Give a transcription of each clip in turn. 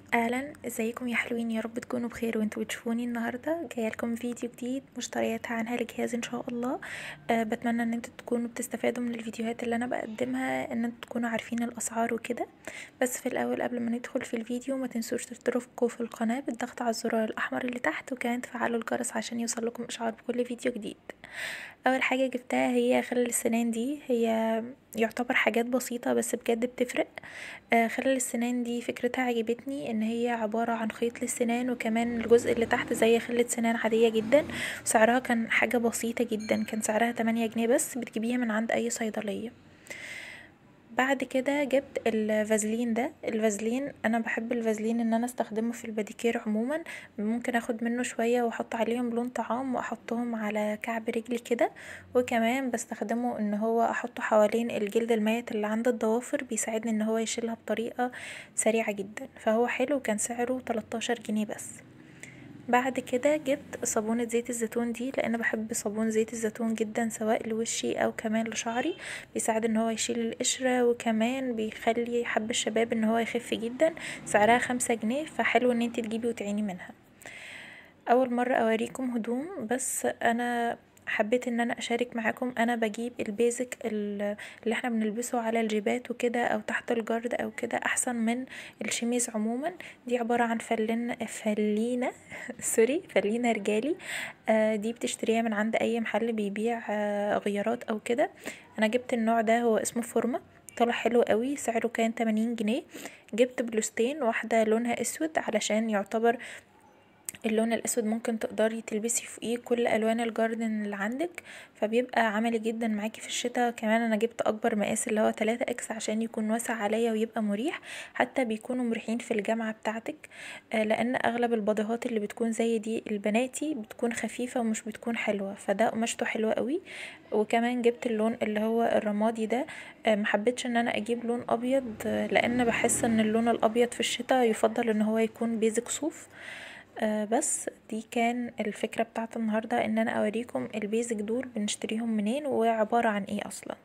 اهلا ازيكم يا حلوين يا رب تكونوا بخير وانتوا بتشوفوني النهارده جايه لكم فيديو جديد مشتريات عنها لجهاز ان شاء الله أه بتمنى ان انتوا تكونوا بتستفادوا من الفيديوهات اللي انا بقدمها ان انتوا تكونوا عارفين الاسعار وكده بس في الاول قبل ما ندخل في الفيديو ما تنسوش تشتركوا في القناه بالضغط على الزرار الاحمر اللي تحت وكمان تفعلوا الجرس عشان يوصلكم اشعار بكل فيديو جديد اول حاجه جبتها هي خلل السنان دي هي يعتبر حاجات بسيطه بس بجد بتفرق آه خلل السنان دي فكرتها عجبتني ان هي عباره عن خيط للسنان وكمان الجزء اللي تحت زي خلة سنان عاديه جدا وسعرها كان حاجه بسيطه جدا كان سعرها 8 جنيه بس بتجيبيها من عند اي صيدليه بعد كده جبت الفازلين ده الفازلين انا بحب الفازلين ان انا استخدمه في الباديكير عموما ممكن اخد منه شويه واحط عليهم لون طعام واحطهم على كعب رجلي كده وكمان بستخدمه ان هو احطه حوالين الجلد الميت اللي عند الضوافر بيساعدني ان هو يشيلها بطريقه سريعه جدا فهو حلو كان سعره 13 جنيه بس بعد كده جبت صابونة زيت الزيتون دي لان بحب صابون زيت الزيتون جدا سواء لوشي او كمان لشعري بيساعد ان هو يشيل القشرة وكمان بيخلي حب الشباب ان هو يخف جدا سعرها خمسة جنيه فحلو ان انت تجيبي وتعيني منها اول مرة اوريكم هدوم بس انا حبيت ان انا اشارك معاكم انا بجيب البيزك اللي احنا بنلبسه على الجيبات وكده او تحت الجرد او كده احسن من الشميز عموما دي عبارة عن فلين فلينة سوري فلينة رجالي آه دي بتشتريها من عند اي محل بيبيع آه غيارات او كده انا جبت النوع ده هو اسمه فورمة طلع حلو قوي سعره كان 80 جنيه جبت بلوستين واحدة لونها اسود علشان يعتبر اللون الاسود ممكن تقدري تلبسي فوقيه كل الوان الجاردن اللي عندك فبيبقى عملي جدا معاكي في الشتاء كمان انا جبت اكبر مقاس اللي هو 3 اكس عشان يكون واسع عليا ويبقى مريح حتى بيكونوا مريحين في الجامعه بتاعتك لان اغلب الباديهات اللي بتكون زي دي البناتي بتكون خفيفه ومش بتكون حلوه فده قماشته حلوه قوي وكمان جبت اللون اللي هو الرمادي ده محبتش ان انا اجيب لون ابيض لان بحس ان اللون الابيض في الشتاء يفضل ان هو يكون بيزك صوف آه بس دي كان الفكرة بتاعت النهاردة ان انا اوريكم البيزك دول بنشتريهم منين وعبارة عن ايه اصلا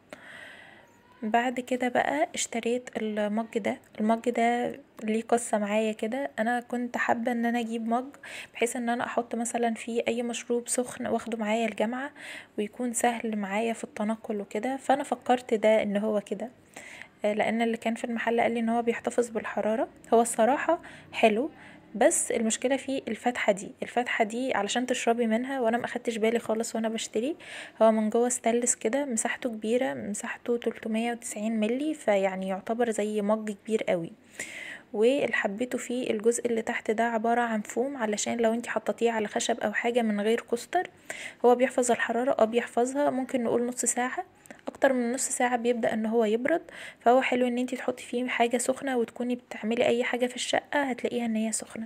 بعد كده بقى اشتريت المج ده المج ده ليه قصة معايا كده انا كنت حابة ان انا اجيب مج بحيث ان انا احط مثلا فيه اي مشروب سخن واخده معايا الجامعة ويكون سهل معايا في التنقل وكده فانا فكرت ده ان هو كده لان اللي كان في المحل قال لي ان هو بيحتفظ بالحرارة هو الصراحة حلو بس المشكله في الفتحه دي الفتحه دي علشان تشربي منها وانا ما اخدتش بالي خالص وانا بشتري هو من جوه ستانلس كده مساحته كبيره مساحته 390 ملي فيعني يعتبر زي مج كبير قوي واللي حبيته فيه الجزء اللي تحت ده عبارة عن فوم علشان لو انت حطيتيه على خشب او حاجة من غير كوستر هو بيحفظ الحرارة اه بيحفظها ممكن نقول نص ساعة اكتر من نص ساعة بيبدأ ان هو يبرد فهو حلو ان انتي تحطي فيه حاجة سخنة وتكوني بتعملي اي حاجة في الشقة هتلاقيها ان هي سخنة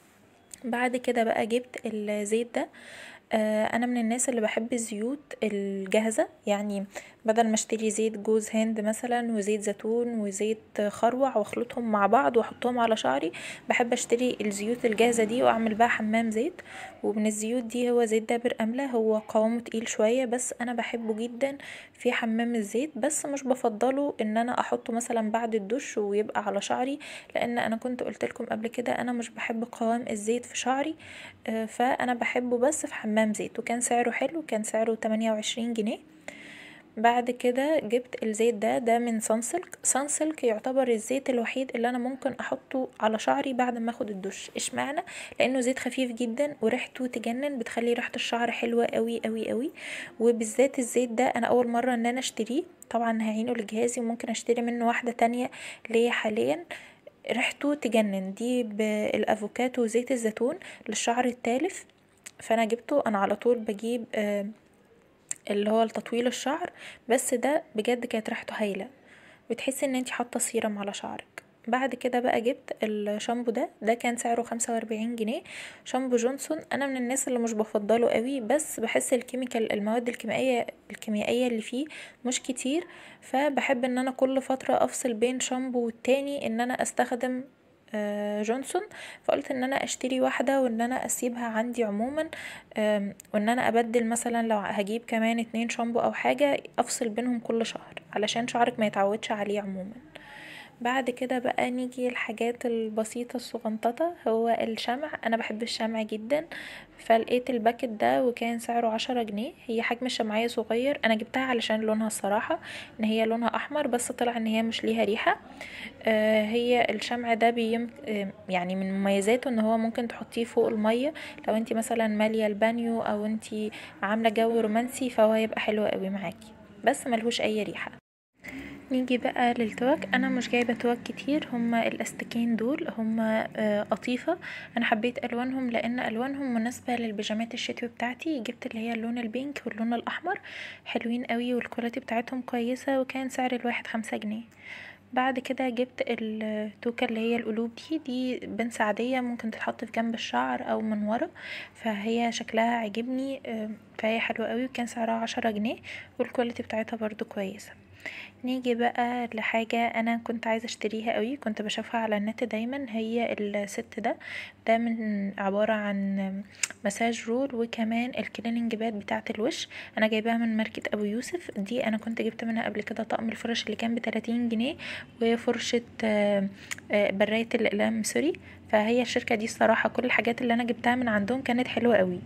بعد كده بقى جبت الزيت ده آه انا من الناس اللي بحب الزيوت الجاهزة يعني بدل ما اشتري زيت جوز هند مثلا وزيت زيتون وزيت خروع واخلطهم مع بعض واحطهم على شعري بحب اشتري الزيوت الجاهزة دي واعمل بقى حمام زيت ومن الزيوت دي هو زيت دابر املة هو قوامه تقيل شوية بس انا بحبه جدا في حمام الزيت بس مش بفضله ان انا احطه مثلا بعد الدش ويبقى على شعري لان انا كنت قلتلكم قبل كده انا مش بحب قوام الزيت في شعري آه فانا بحبه بس في حمام زيت وكان سعره حلو كان سعره 28 جنيه بعد كده جبت الزيت ده ده من سانسلك سانسلك يعتبر الزيت الوحيد اللي انا ممكن احطه على شعري بعد ما اخد الدش اشمعنى لانه زيت خفيف جدا وريحته تجنن بتخلي ريحه الشعر حلوه قوي قوي قوي وبالذات الزيت ده انا اول مره ان انا اشتريه طبعا هعينه لجهازي وممكن اشتري منه واحده تانية ليا حاليا ريحته تجنن دي بالافوكاتو وزيت الزيتون للشعر التالف فانا جبته انا على طول بجيب آه اللي هو لتطويل الشعر بس ده بجد كانت ريحته هايله بتحسي ان انتي حاطه سيرم على شعرك بعد كده بقى جبت الشامبو ده ده كان سعره خمسة واربعين جنيه شامبو جونسون انا من الناس اللي مش بفضله قوي بس بحس الكيميكال المواد الكيميائيه الكيميائيه اللي فيه مش كتير فبحب ان انا كل فتره افصل بين شامبو والتاني ان انا استخدم جونسون فقلت ان انا اشتري واحده وان انا اسيبها عندي عموما وان انا ابدل مثلا لو هجيب كمان اتنين شامبو او حاجه افصل بينهم كل شهر علشان شعرك ما يتعودش عليه عموما بعد كده بقى نيجي الحاجات البسيطة الصغنططة هو الشمع انا بحب الشمع جدا فلقيت الباكت ده وكان سعره عشرة جنيه هي حجم الشمعية صغير انا جبتها علشان لونها الصراحة ان هي لونها احمر بس طلع ان هي مش ليها ريحة آه هي الشمع ده بيم يعني من مميزاته ان هو ممكن تحطيه فوق المية لو انتي مثلا مالية البانيو او انتي عاملة جو رومانسي فهو هيبقى حلو اوي معاكي بس ملهوش اي ريحة نيجي بقى للتوك انا مش جايبه توك كتير هما الاستكين دول هما آه قطيفه انا حبيت الوانهم لان الوانهم مناسبه للبيجامات الشتوي بتاعتي جبت اللي هي اللون البينك واللون الاحمر حلوين قوي والكواليتي بتاعتهم كويسه وكان سعر الواحد خمسة جنيه بعد كده جبت التوكة اللي هي القلوب دي دي بنس عادية ممكن تتحط في جنب الشعر او من ورا فهي شكلها عجبني فهي حلوة قوي وكان سعرها عشرة جنيه والكواليتي بتاعتها برضو كويسة نيجي بقى لحاجة انا كنت عايزة اشتريها قوي كنت بشوفها على النت دايما هي الست ده ده من عبارة عن مساج رول وكمان الكليننج باد بتاعة الوش انا جايباها من ماركة ابو يوسف دي انا كنت جبت منها قبل كده طقم الفرش اللي كان بتلاتين جنيه وفرشة براية الاقلام سوري فهي الشركة دي الصراحة كل الحاجات اللي انا جبتها من عندهم كانت حلوة قوي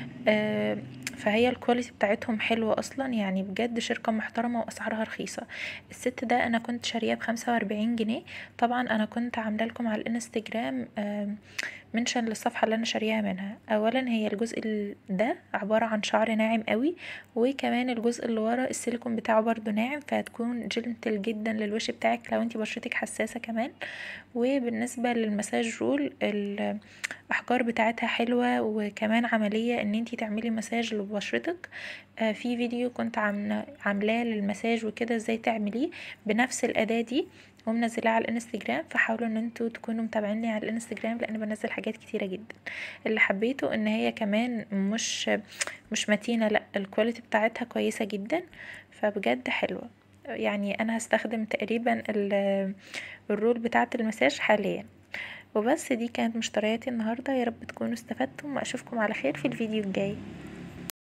فهي الكواليتي بتاعتهم حلوة اصلا يعني بجد شركة محترمة واسعارها رخيصة الست ده انا كنت شارياه بخمسة واربعين جنيه طبعا انا كنت عامله لكم على الانستجرام منشن للصفحة اللي انا شارياها منها اولا هي الجزء ده عبارة عن شعر ناعم قوي وكمان الجزء اللي ورا السيليكون بتاعه برضو ناعم فهتكون جنتل جدا للوش بتاعك لو انتي بشرتك حساسة كمان وبالنسبة للمساج رول الاحجار بتاعتها حلوة وكمان عملية ان انتي تعملي مساج لبشرتك في فيديو كنت عاملاه للمساج وكده ازاي تعمليه بنفس الاداة دي ومنزلاه على الانستجرام فحاولوا ان انتوا تكونوا متابعيني على الانستجرام لان بنزل حاجات كتيرة جدا اللي حبيته ان هي كمان مش مش متينة لا الكواليتي بتاعتها كويسة جدا فبجد حلوة يعني انا هستخدم تقريبا الرول بتاعة المساج حاليا وبس دي كانت مشترياتي النهاردة يا رب تكونوا استفدتم واشوفكم على خير في الفيديو الجاي